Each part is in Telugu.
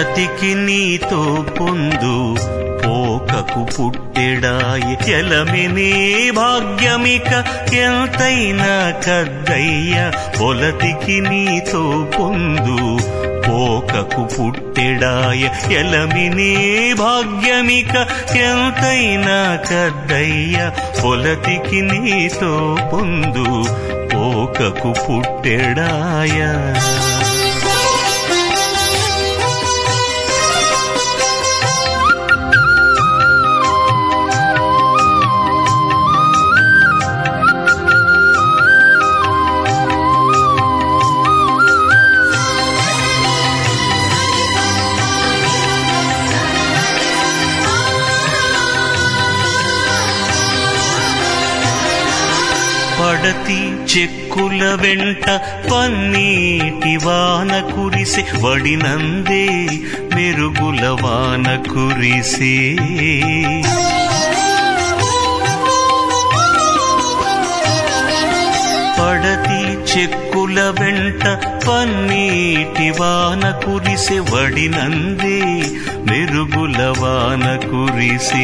పొలతికి నీతో పొందు పోకకు పుట్టెడాయి ఎలమిని భాగ్యమిక ఎంతైనా కద్దయ్య పొలతికి నీతో పొందు పోకకు పుట్టెడాయ ఎలమిని భాగ్యమిక ఎంతైనా కద్దయ్య పొలతికి నీతో పొందు పోకకు పుట్టెడాయ పడతి చెక్కుల వెంట పన్నీటి వాన కురిసే వడినందే మెరుగుల వాన కురిసే పడతి చెక్కుల వెంట పన్నీటి వాన కురిసే వడినందే మెరుగుల వాన కురిసే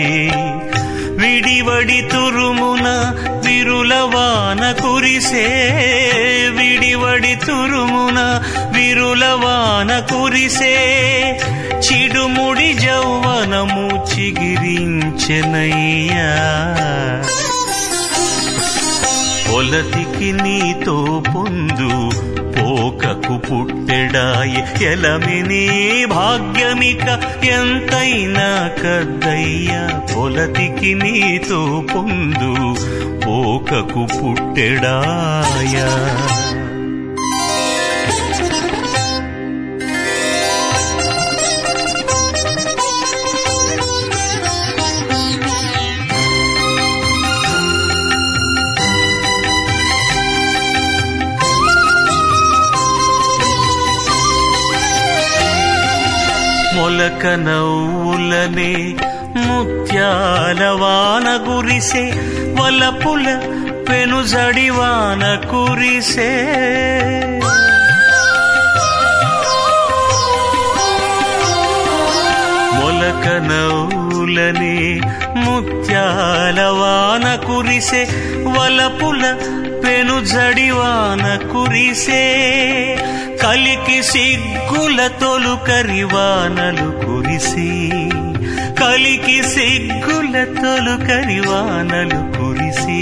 విడివడి తురుమున విరుల వాన కురిసే విడివడి తురుమున విరుల వాన కురిసే చిడుముడి జౌవనము చిగిరించెనయ్యా పొలతికి నీతో పొందు పోకకు పుట్టెడాయి ఎలమిని భాగ్యమిక ఎంతైనా కద్దయ్య పొలతికి నీతో పొందు పోకకు పుట్టెడాయా మొలక నవ్వులనే ముత్యాల వాన కురిసే వలపుల పెనుజడి వాన కురిసే మొలక నవ్వులనే ముత్యాల వాన కురిసే వలపుల పెనుజడి వాన కురిసే కలికి సిగ్గుల తొలుకరి వానలు కురిసి కలికి సిగ్గుల తొలుకరి వానలు కురిసి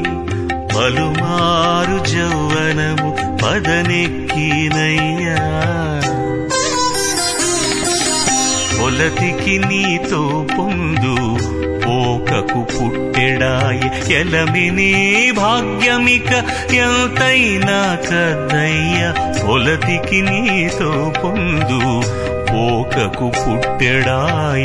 పలుమారు జౌవనము పదనెక్కినయ్యా పొలతికి నీతో పొందు పోకకు పుట్టెడాయి ఎలమిని భాగ్యమిక ఎంతైనా కద్దయ్య పొలతికి నీతో పొందు పోకకు పుట్టెడాయ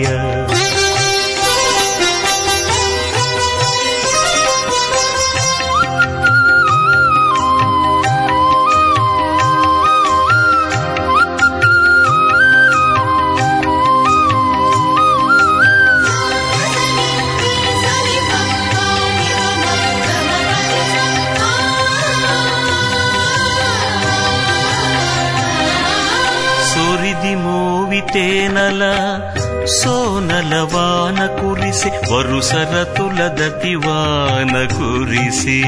సూరిది మోవితేనల సోనల వాన కురిసి వరుసరతుల దతి వాన కురిసి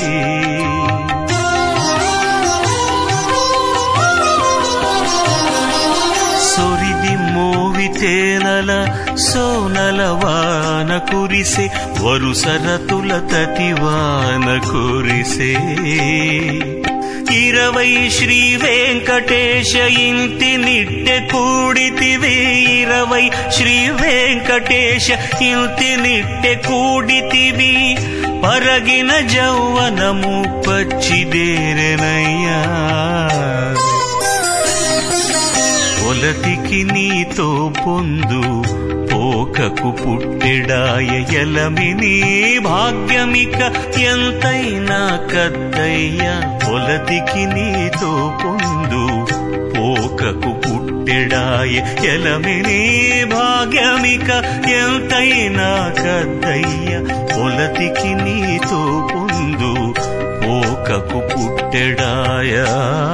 సొరిది మోవితేనల సోనల వాన కురిసే వరుసరతుల తతి వాన కురిసే ఇరవై శ్రీ వెంకటేశ ఇంటి నిట్టె కూడితివి ఇరవై శ్రీ వెంకటేశ ఇంటి నిట్టె కూడితివి పరగిన జౌవనము పచ్చిదేరనయ్యా పొలతికి నీతో పొందు పోకకు పుట్టెడాయ ఎలమిని భాగ్యమిక ఎంతైనా కద్దయ్య పొలతికి నీతో పొందు పోకకు పుట్టెడాయ ఎలమిని భాగ్యమిక ఎంతైనా కద్దయ్య పొలతికి నీతో పొందు పోకకు పుట్టెడాయా